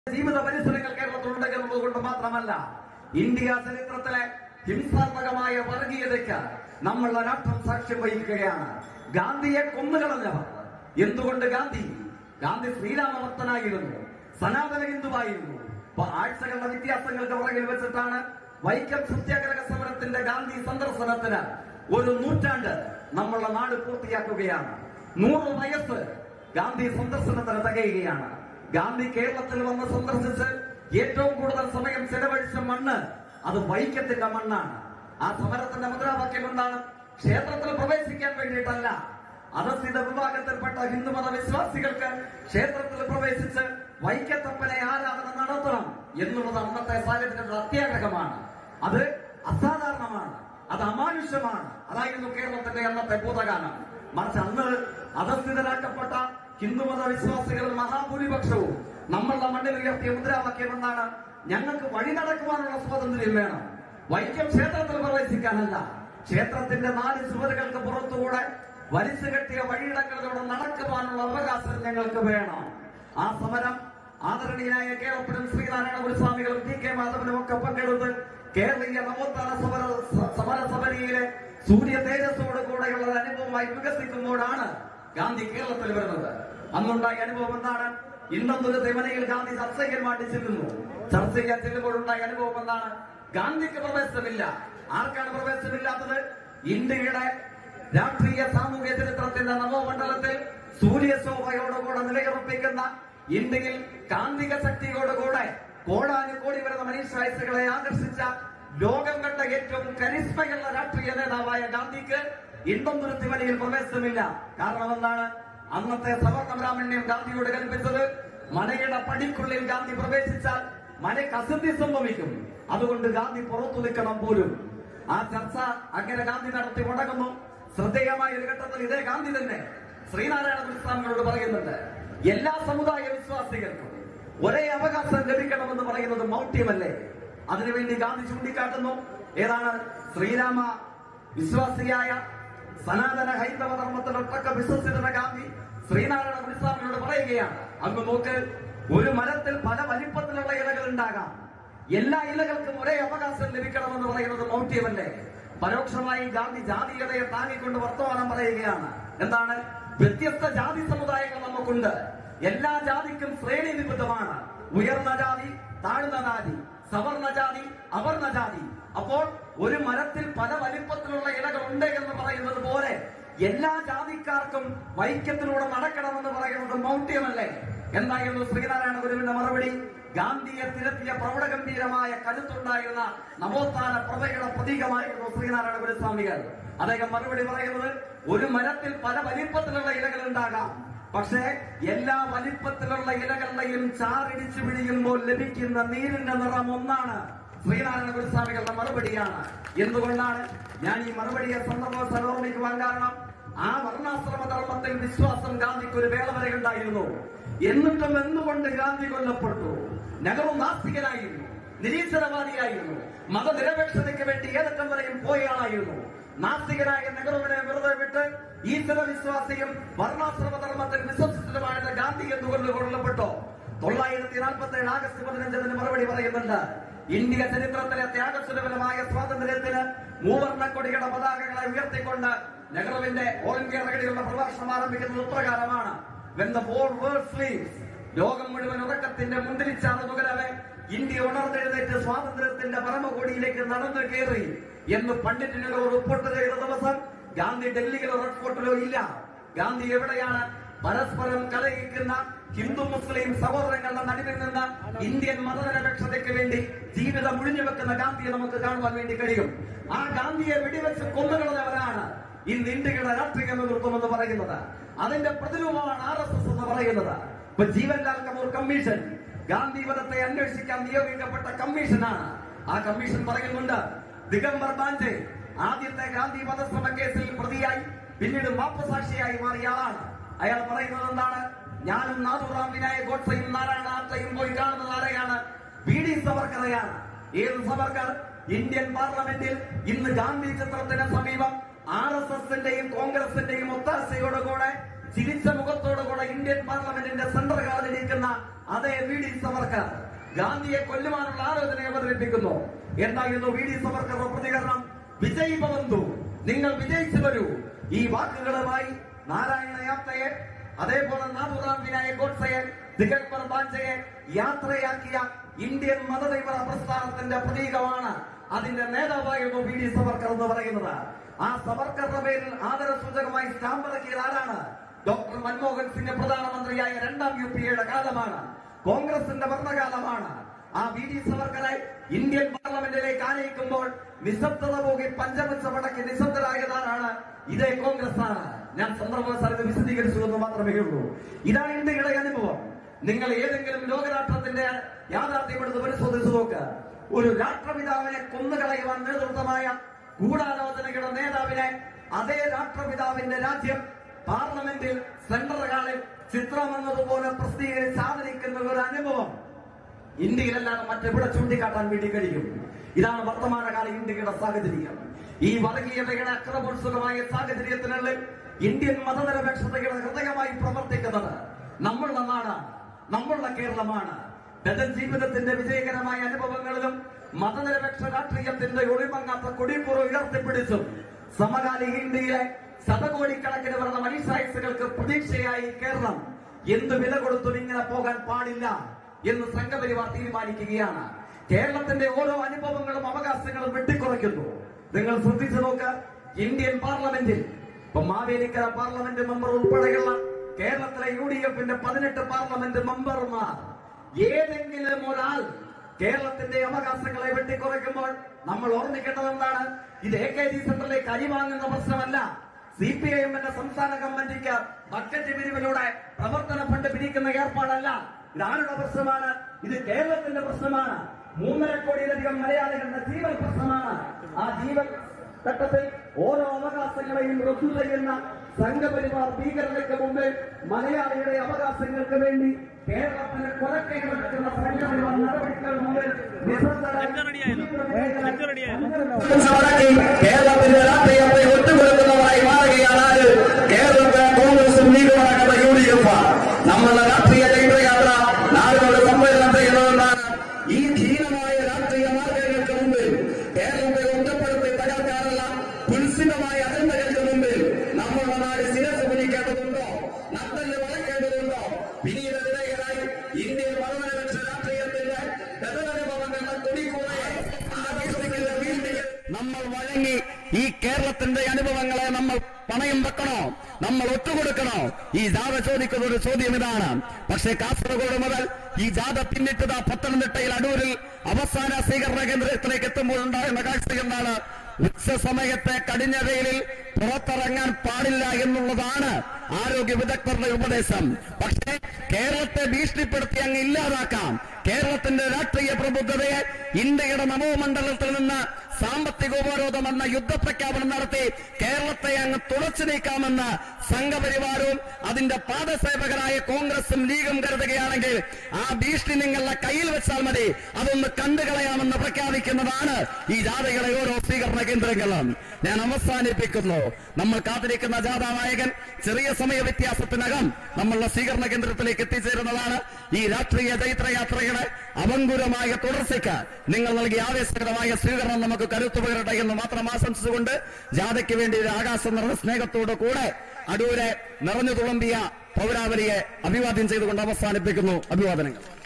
ജീവിത പരിസരങ്ങൾ കേരളത്തിലുണ്ടെങ്കിൽ എന്നുള്ളത് മാത്രമല്ല ഇന്ത്യ ചരിത്രത്തിലെ ഹിംസാത്മകമായ വർഗീയതയ്ക്ക് നമ്മൾ രാഷ്ട്രം സാക്ഷ്യം വഹിക്കുകയാണ് ഗാന്ധിയെ കൊന്നുകളഞ്ഞവർ എന്തുകൊണ്ട് ഗാന്ധി ഗാന്ധി ശ്രീരാമഭക്തനായിരുന്നു സനാതന ഹിന്ദുവായിരുന്നു അപ്പൊ ആഴ്ചകളുടെ വ്യത്യാസങ്ങൾക്ക് പുറകിൽ വെച്ചിട്ടാണ് വൈക്കം സത്യാഗ്രഹ സമരത്തിന്റെ ഗാന്ധി സന്ദർശനത്തിന് ഒരു നൂറ്റാണ്ട് നമ്മളുടെ നാട് പൂർത്തിയാക്കുകയാണ് നൂറ് വയസ്സ് ഗാന്ധി സന്ദർശനത്തിന് തികയുകയാണ് ഗാന്ധി കേരളത്തിൽ വന്ന് സന്ദർശിച്ച് ഏറ്റവും കൂടുതൽ സമയം ചെലവഴിച്ച മണ്ണ് അത് വൈക്കത്തിന്റെ മണ്ണാണ് ആ സമരത്തിന്റെ മുദ്രാവാക്യം എന്താണ് ക്ഷേത്രത്തിൽ പ്രവേശിക്കാൻ വേണ്ടിയിട്ടല്ല അധസ്ഥിത വിഭാഗത്തിൽപ്പെട്ട ഹിന്ദുമത വിശ്വാസികൾക്ക് ക്ഷേത്രത്തിൽ പ്രവേശിച്ച് വൈക്കത്തപ്പനെ ആരാധന നടത്തണം എന്നുള്ളത് അന്നത്തെ സാഹചര്യത്തിലുള്ള അത്യാഗ്രഹമാണ് അത് അസാധാരണമാണ് അത് അമാനുഷ്യമാണ് അതായിരുന്നു കേരളത്തിന്റെ അന്നത്തെ ഭൂതകാലം മറിച്ച് അന്ന് അധസ്ഥിതരാക്കപ്പെട്ട ഹിന്ദുമത വിശ്വാസികളിൽ മഹാഭൂരിപക്ഷവും നമ്മളുടെ മണ്ണിൽ ഉയർത്തിയ മുദ്രാവാക്യം എന്താണ് ഞങ്ങൾക്ക് വഴി നടക്കുവാനുള്ള സ്വാതന്ത്ര്യം വേണം വൈക്കം ക്ഷേത്രത്തിൽ പ്രവേശിക്കാനല്ല ക്ഷേത്രത്തിന്റെ നാല് ചുവരുകൾക്ക് പുറത്തുകൂടെ വലിച്ചു കെട്ടിയ വഴിയിടങ്ങളിലൂടെ നടക്കുവാനുള്ള അവകാശം ഞങ്ങൾക്ക് വേണം ആ സമരം ആദരണീയനായ കേരളത്തിലും ശ്രീനാരായണ ഗുരുസ്വാമികളും ടി കെ മാധവനും ഒക്കെ പങ്കെടുത്ത് കേരളീയ നവോത്ഥാന സമര സമര സഭയിലെ സൂര്യ തേജസ്സോട് കൂടെയുള്ള ഒരു അനുഭവമായി വികസിക്കുമ്പോഴാണ് ഗാന്ധി കേരളത്തിൽ വരുന്നത് അന്നുണ്ടായ അനുഭവം എന്താണ് ഇന്നൊന്നൊരു തെമനയിൽ ഗാന്ധി ചർച്ച ചെയ്യാൻ വേണ്ടി ചെല്ലുന്നു ചർച്ച ചെയ്യാൻ ചെല്ലുമ്പോഴുണ്ടായ അനുഭവം എന്താണ് ഗാന്ധിക്ക് പ്രവേശനമില്ല ആർക്കാണ് പ്രവേശനമില്ലാത്തത് ഇന്ത്യയുടെ രാഷ്ട്രീയ സാമൂഹ്യ ചരിത്രത്തിന്റെ നവമണ്ഡലത്തിൽ സൂര്യശോഭയോടുകൂടെ നിലയുറപ്പിക്കുന്ന ഇന്ത്യയിൽ കാന്തിക ശക്തിയോടുകൂടെ കോടാനുകോടി വരുന്ന മനുഷ്യായുസുകളെ ആകർഷിച്ച ലോകം കണ്ട ഏറ്റവും കരിസ്മയുള്ള രാഷ്ട്രീയ നേതാവായ ഗാന്ധിക്ക് ഇണ്ടൊന്നൊരു തിവനയിൽ പ്രവേശനമില്ല കാരണം എന്താണ് അന്നത്തെ സവർണബ്രാഹ്മണ്യം ഗാന്ധിയോട് കൽപ്പിച്ചത് മനയുടെ പടിക്കുള്ളിൽ ഗാന്ധി പ്രവേശിച്ചാൽ മനയ്ക്ക് അസിദ്ധി സംഭവിക്കും അതുകൊണ്ട് ഗാന്ധി പുറത്തു നിൽക്കണം പോലും ആ ചർച്ച അങ്ങനെ ഗാന്ധി നടത്തി മുടങ്ങുന്നു ശ്രദ്ധേയമായ ഒരു ഘട്ടത്തിൽ ഇതേ ഗാന്ധി തന്നെ ശ്രീനാരായണ ഗുരുസ്വാമികളോട് പറയുന്നുണ്ട് എല്ലാ സമുദായ വിശ്വാസികൾക്കും ഒരേ അവകാശം ലഭിക്കണമെന്ന് പറയുന്നത് മൗഢ്യമല്ലേ അതിനുവേണ്ടി ഗാന്ധി ചൂണ്ടിക്കാട്ടുന്നു ഏതാണ് ശ്രീരാമ വിശ്വാസിയായ സനാതന ഹൈന്ദവ ധർമ്മത്തിൽ ഒട്ടൊക്കെ വിശ്വസിക്കുന്ന ഗാന്ധി ശ്രീനാരായണ ഗുരുസ്വാമിയോട് പറയുകയാണ് അങ്ങ് നോക്ക് ഒരു മരത്തിൽ പല വലിപ്പത്തിലുള്ള ഇലകൾ ഉണ്ടാകാം എല്ലാ ഇലകൾക്കും ഒരേ അവകാശം ലഭിക്കണമെന്ന് പറയുന്നത് മൗഢ്യമല്ലേ പരോക്ഷമായി ഗാന്ധി ജാതീയതയെ താങ്ങിക്കൊണ്ട് വർത്തമാനം പറയുകയാണ് എന്താണ് വ്യത്യസ്ത ജാതി സമുദായങ്ങൾ നമുക്കുണ്ട് എല്ലാ ജാതിക്കും ശ്രേണി നിബിദ്ധമാണ് ഉയർന്ന ജാതി താഴ്ന്ന ജാതി സവർണ ജാതി അവർണ ജാതി അപ്പോൾ ഒരു മരത്തിൽ പല വലിപ്പത്തിലുള്ള ഇലകൾ ഉണ്ട് എന്ന് പറയുന്നത് പോലെ എല്ലാ ജാതിക്കാർക്കും വൈക്കത്തിലൂടെ നടക്കണമെന്ന് പറയുന്നത് മൗഢ്യമല്ലേ എന്തായിരുന്നു ശ്രീനാരായണ ഗുരുവിന്റെ മറുപടി ഗാന്ധിയെ തിരത്തിയ പ്രൗഢഗംഭീരമായ കരുത്തുണ്ടായിരുന്ന നവോത്ഥാന പ്രഭയുടെ പ്രതീകമായിരുന്നു ശ്രീനാരായണ ഗുരുസ്വാമികൾ അദ്ദേഹം മറുപടി പറയുന്നത് ഒരു മരത്തിൽ പല വലിപ്പത്തിലുള്ള ഇലകൾ ഉണ്ടാകാം പക്ഷേ എല്ലാ വലിപ്പത്തിലുള്ള ഇലകളുടെയും ചാറിടിച്ചു പിടിയുമ്പോൾ ലഭിക്കുന്ന നീരിന്റെ നിറം ഒന്നാണ് ശ്രീനാരായണ ഗുരുസ്വാമികളുടെ മറുപടിയാണ് എന്തുകൊണ്ടാണ് ഞാൻ ഈ മറുപടിയെ സന്ദർഭത്തിൽ ഓർമ്മിക്കുവാൻ കാരണം ആ വർണ്ണാശ്രമ ധർമ്മത്തിൽ വിശ്വാസം ഗാന്ധിക്ക് ഒരു വേള വരെ ഉണ്ടായിരുന്നു എന്നിട്ടും എന്തുകൊണ്ട് ഗാന്ധി കൊല്ലപ്പെട്ടു നെഹ്റു നാസ്തികനായിരുന്നു നിരീശ്വരവാദിയായിരുന്നു മതനിരപേക്ഷതയ്ക്ക് വേണ്ടി ഏതറ്റം വരെയും പോയ ആളായിരുന്നു നാസ്തികനായ നെഹ്റുവിനെ വെറുതെ വിട്ട് ഈശ്വര വിശ്വാസിയും വർണ്ണാശ്രമ ധർമ്മത്തിൽ വിശ്വസിച്ചതുമായ ഗാന്ധി എന്തുകൊണ്ട് കൊല്ലപ്പെട്ടോ തൊള്ളായിരത്തി നാൽപ്പത്തി ഏഴ് ആഗസ്റ്റ് പതിനഞ്ചിന് മറുപടി പറയുന്നുണ്ട് ഇന്ത്യ ചരിത്രത്തിലെ ത്യാഗസുലഭമായ സ്വാതന്ത്ര്യത്തിന് മൂവർണ്ണ കൊടിയുടെ പതാകകളെ ഉയർത്തിക്കൊണ്ട് നെഹ്റുവിന്റെ ഓൾ ഇന്ത്യ റേഡിയോയുടെ പ്രഭാഷണം ആരംഭിക്കുന്നത് ഇപ്രകാരമാണ് When the whole world sleeps, ലോകം മുഴുവൻ ഉറക്കത്തിന്റെ മുന്തിരിച്ചാണ് തുകരവെ ഇന്ത്യ ഉണർന്നെഴുന്നേറ്റ് സ്വാതന്ത്ര്യത്തിന്റെ പരമകോടിയിലേക്ക് നടന്നു കയറി എന്ന് പണ്ഡിറ്റിനുകൾ റിപ്പോർട്ട് ചെയ്ത ദിവസം ഗാന്ധി ഡൽഹിയിലോ റെഡ് ഫോർട്ടിലോ ഇല്ല ഗാന്ധി എവിടെയാണ് പരസ്പരം കലഹിക്കുന്ന ഹിന്ദു മുസ്ലിം സഹോദരങ്ങളുടെ നടുവിൽ നിന്ന് ഇന്ത്യൻ മതനിരപേക്ഷതയ്ക്ക് വേണ്ടി ജീവിതം ഒഴിഞ്ഞു വെക്കുന്ന ഗാന്ധിയെ നമുക്ക് കാണുവാൻ വേണ്ടി കഴിയും ആ ഗാന്ധിയെ വെടിവെച്ച് കൊന്നുകളഞ്ഞവരാണ് ഇന്ന് ഇന്ത്യയുടെ രാഷ്ട്രീയ നേതൃത്വം എന്ന് പറയുന്നത് അതിന്റെ പ്രതിരൂപമാണ് ആർ എസ് എസ് എന്ന് പറയുന്നത് ഇപ്പൊ ജീവൻലാൽ കപൂർ കമ്മീഷൻ ഗാന്ധി വധത്തെ അന്വേഷിക്കാൻ നിയോഗിക്കപ്പെട്ട കമ്മീഷനാണ് ആ കമ്മീഷൻ പറയുന്നുണ്ട് ദിഗംബർ ബാഞ്ചെ ആദ്യത്തെ ഗാന്ധി വധശ്രമ കേസിൽ പ്രതിയായി പിന്നീട് മാപ്പസാക്ഷിയായി മാറിയ ആളാണ് അയാൾ പറയുന്നത് എന്താണ് ഞാനും നാഥുറാം വിനായക് ഗോഡ്സയും നാരായണ ആപ്തയും പോയി കാണുന്നത് ആരെയാണ് ബി ഡി സവർക്കറെയാണ് ഏത് സവർക്കർ ഇന്ത്യൻ പാർലമെന്റിൽ ഇന്ന് ഗാന്ധി ചിത്രത്തിന് സമീപം ആർ എസ് എസിന്റെയും കോൺഗ്രസിന്റെയും ഒത്താശയോടുകൂടെ ചിരിച്ച മുഖത്തോടുകൂടെ ഇന്ത്യൻ പാർലമെന്റിന്റെ സെൻട്രൽ ഹാളിലിരിക്കുന്ന അതേ വി ഡി സവർക്കർ ഗാന്ധിയെ കൊല്ലുവാനുള്ള ആലോചന അവതരിപ്പിക്കുന്നു എന്തായിരുന്നു വി ഡി സവർക്കറുടെ പ്രതികരണം വിജയ് ഭവന്തു നിങ്ങൾ വിജയിച്ചു വരൂ ഈ വാക്കുകളുമായി നാരായണ യാത്രയെ അതേപോലെ നാഥുറാം വിനായക് ഗോഡ്സയെ ദിഗംബർ ബാഞ്ചയെ യാത്രയാക്കിയ ഇന്ത്യൻ മതതൈവ പ്രസ്ഥാനത്തിന്റെ പ്രതീകമാണ് അതിന്റെ നേതാവായിരുന്നു വി ഡി സവർക്കർ എന്ന് പറയുന്നത് ആ സവർക്കറുടെ പേരിൽ ആദരസൂചകമായി സ്റ്റാമ്പ് ഇറക്കിയത് ആരാണ് ഡോക്ടർ മൻമോഹൻ സിംഗ് പ്രധാനമന്ത്രിയായ രണ്ടാം യു പി എയുടെ കാലമാണ് കോൺഗ്രസിന്റെ ഭരണകാലമാണ് ആ വി ഡി സവർക്കറെ ഇന്ത്യൻ പാർലമെന്റിലേക്ക് ആനയിക്കുമ്പോൾ നിശബ്ദത പോകി പഞ്ചപച്ച മടക്കി നിശബ്ദരായതാരാണ് ഇതേ കോൺഗ്രസ് ആണ് ഞാൻ സന്ദർഭവസാരത്തെ വിശദീകരിച്ചു എന്ന് മാത്രമേ ഉള്ളൂ ഇതാണ് ഇന്ത്യയുടെ അനുഭവം നിങ്ങൾ ഏതെങ്കിലും ലോകരാഷ്ട്രത്തിന്റെ യാഥാർത്ഥ്യം എടുത്ത് പരിശോധിച്ചു നോക്ക് ഒരു രാഷ്ട്രപിതാവിനെ കൊന്നുകളയുവാൻ നേതൃത്വമായ ഗൂഢാലോചനയുടെ നേതാവിനെ അതേ രാഷ്ട്രപിതാവിന്റെ രാജ്യം പാർലമെന്റിൽ സെൻട്രൽ ഹാളിൽ ചിത്രമെന്നതുപോലെ പ്രസിദ്ധീകരിച്ച് ആദരിക്കുന്ന ഒരു അനുഭവം ഇന്ത്യയിലല്ലാതെ മറ്റെവിടെ ചൂണ്ടിക്കാട്ടാൻ വേണ്ടി കഴിയും ഇതാണ് വർത്തമാനകാല ഇന്ത്യയുടെ സാഹചര്യം ഈ വർഗീയതയുടെ അക്രമോത്സുകമായ സാഹചര്യത്തിനുള്ളിൽ ഇന്ത്യൻ മതനിരപേക്ഷതയുടെ ഹൃദയമായി പ്രവർത്തിക്കുന്നത് നമ്മളുടെ നാടാണ് നമ്മളുടെ കേരളമാണ് ജനജീവിതത്തിന്റെ വിജയകരമായ അനുഭവങ്ങളിലും മതനിരപേക്ഷ രാഷ്ട്രീയത്തിന്റെ ഒളിമങ്ങാത്ത കൊടിപ്പുറ ഉയർത്തിപ്പിടിച്ചും സമകാലിക ഇന്ത്യയിലെ ശതകോടിക്കണക്കിന് വരുന്ന മനുഷ്യായുസുകൾക്ക് പ്രതീക്ഷയായി കേരളം എന്ത് വില കൊടുത്തും ഇങ്ങനെ പോകാൻ പാടില്ല എന്ന് സംഘപരിവാർ തീരുമാനിക്കുകയാണ് കേരളത്തിന്റെ ഓരോ അനുഭവങ്ങളും അവകാശങ്ങളും വെട്ടിക്കുറയ്ക്കുന്നു നിങ്ങൾ ശ്രദ്ധിച്ചു നോക്ക് ഇന്ത്യൻ പാർലമെന്റിൽ ഇപ്പൊ മാവേലിക്കര പാർലമെന്റ് മെമ്പർ ഉൾപ്പെടെയുള്ള കേരളത്തിലെ യു ഡി എഫിന്റെ പതിനെട്ട് പാർലമെന്റ് മെമ്പർമാർ ഏതെങ്കിലും ഒരാൾ കേരളത്തിന്റെ അവകാശങ്ങളെ വെട്ടിക്കുറയ്ക്കുമ്പോൾ നമ്മൾ ഓർമ്മിക്കേണ്ടത് എന്താണ് ഇത് എ കെ ജി സെന്ററിലേക്ക് അരി വാങ്ങുന്ന പ്രശ്നമല്ല സി പി ഐ എമ്മിന്റെ സംസ്ഥാന കമ്മിറ്റിക്ക് ബക്കറ്റ് പിരിവിലൂടെ പ്രവർത്തന ഫണ്ട് പിരിക്കുന്ന ഏർപ്പാടല്ല ഇത് ആരുടെ പ്രശ്നമാണ് ഇത് കേരളത്തിന്റെ പ്രശ്നമാണ് മൂന്നര കോടിയിലധികം മലയാളികളുടെ ജീവൻ പ്രശ്നമാണ് ആ ജീവൻ ഘട്ടത്തിൽ ഓരോ അവകാശങ്ങളെയും റദ്ദു ചെയ്യുന്ന സംഘപരിവാർ ഭീകരതയ്ക്ക് മുമ്പിൽ മലയാളിയുടെ അവകാശങ്ങൾക്ക് വേണ്ടി കേരളത്തിന് കൊലക്കേട് നടക്കുന്ന സംഘപരിവാർ നടപടികൾക്ക് മുമ്പിൽ നിസ്സംഗരായി കേരളത്തിന്റെ രാഷ്ട്രീയത്തെ ഒറ്റുകൊടുക്കുന്നവരായി മാറുകയാണ് ആര്? കേരളത്തിലെ കോൺഗ്രസും ലീഗുമടങ്ങുന്ന യു ഡി എഫ് നമ്മളുടെ രാഷ്ട്രീയ ചൈത്രയാത്ര നാടിനോട് സംവേദനം ചെയ്യുന്നതെന്നാണ് ഈ ധീരമായ രാഷ്ട്രീയ മാർഗങ്ങൾക്ക് മുമ്പിൽ കേരളത്തെ ഒറ്റപ്പെടുത്തി തകർക്കാനുള്ള കുൽസിതമായ അജണ്ടകൾക്ക് മുമ്പിൽ നമ്മളുടെ നാട് ശിരസ് കുനിക്കേണ്ടതുണ്ടോ നട്ടല് വളയ്ക്കേണ്ടതുണ്ടോ പിന്നീട് വിധേയരായി ഇന്ത്യൻ മതനിരപേക്ഷ രാഷ്ട്രീയത്തിന്റെ ഗതനുഭവങ്ങളുടെ കൊടിക്കൂടെ ആഘോഷിക്കുന്ന വീഴ്ചകൾ നമ്മൾ വഴങ്ങി ഈ കേരളത്തിന്റെ അനുഭവങ്ങളെ നമ്മൾ പണയം വെക്കണോ നമ്മൾ ഒറ്റുകൊടുക്കണോ ഈ ജാഥ ചോദിക്കുന്ന ഒരു ചോദ്യം ഇതാണ് പക്ഷേ കാസർഗോഡ് മുതൽ ഈ ജാഥ പിന്നിട്ടത് പത്തനംതിട്ടയിൽ അടൂരിൽ അവസാന സ്വീകരണ കേന്ദ്രത്തിലേക്ക് എത്തുമ്പോൾ ഉണ്ടാകുന്ന കാഴ്ച എന്താണ് ഉച്ച സമയത്തെ കടിഞ്ഞ വെയിലിൽ പുറത്തിറങ്ങാൻ പാടില്ല എന്നുള്ളതാണ് ആരോഗ്യ വിദഗ്ധരുടെ ഉപദേശം പക്ഷേ കേരളത്തെ ഭീഷണിപ്പെടുത്തി അങ്ങ് ഇല്ലാതാക്കാം കേരളത്തിന്റെ രാഷ്ട്രീയ പ്രബുദ്ധതയെ ഇന്ത്യയുടെ നവോമണ്ഡലത്തിൽ നിന്ന് സാമ്പത്തിക ഉപരോധം എന്ന യുദ്ധപ്രഖ്യാപനം നടത്തി കേരളത്തെ അങ്ങ് തുടച്ചു നീക്കാമെന്ന് സംഘപരിവാരവും അതിന്റെ പാദസേവകരായ കോൺഗ്രസും ലീഗും കരുതുകയാണെങ്കിൽ ആ ഭീഷണി നിങ്ങളുടെ കയ്യിൽ വെച്ചാൽ മതി അതൊന്ന് കണ്ടുകളയാമെന്ന് പ്രഖ്യാപിക്കുന്നതാണ് ഈ ജാഥകളെ ഓരോ സ്വീകരണ കേന്ദ്രങ്ങളും ഞാൻ അവസാനിപ്പിക്കുന്നു നമ്മൾ കാത്തിരിക്കുന്ന ജാഥാ നായകൻ ചെറിയ സമയ വ്യത്യാസത്തിനകം നമ്മളുടെ സ്വീകരണ കേന്ദ്രത്തിലേക്ക് എത്തിച്ചേരുന്നതാണ് ഈ രാഷ്ട്രീയ ചൈത്രയാത്രയുടെ അവങ്കുരമായ തുടർച്ചയ്ക്ക് നിങ്ങൾ നൽകിയ ആവേശകരമായ സ്വീകരണം നമുക്ക് കരുത്തു പകരട്ടെ എന്ന് മാത്രം ആശംസിച്ചുകൊണ്ട് ജാഥയ്ക്ക് വേണ്ടി ഒരു ആകാശം നിറഞ്ഞ സ്നേഹത്തോടു കൂടെ അടൂരെ നിറഞ്ഞു തുളുമ്പിയ പൗരാവലിയെ അഭിവാദ്യം ചെയ്തുകൊണ്ട് അവസാനിപ്പിക്കുന്നു അഭിവാദനങ്ങൾ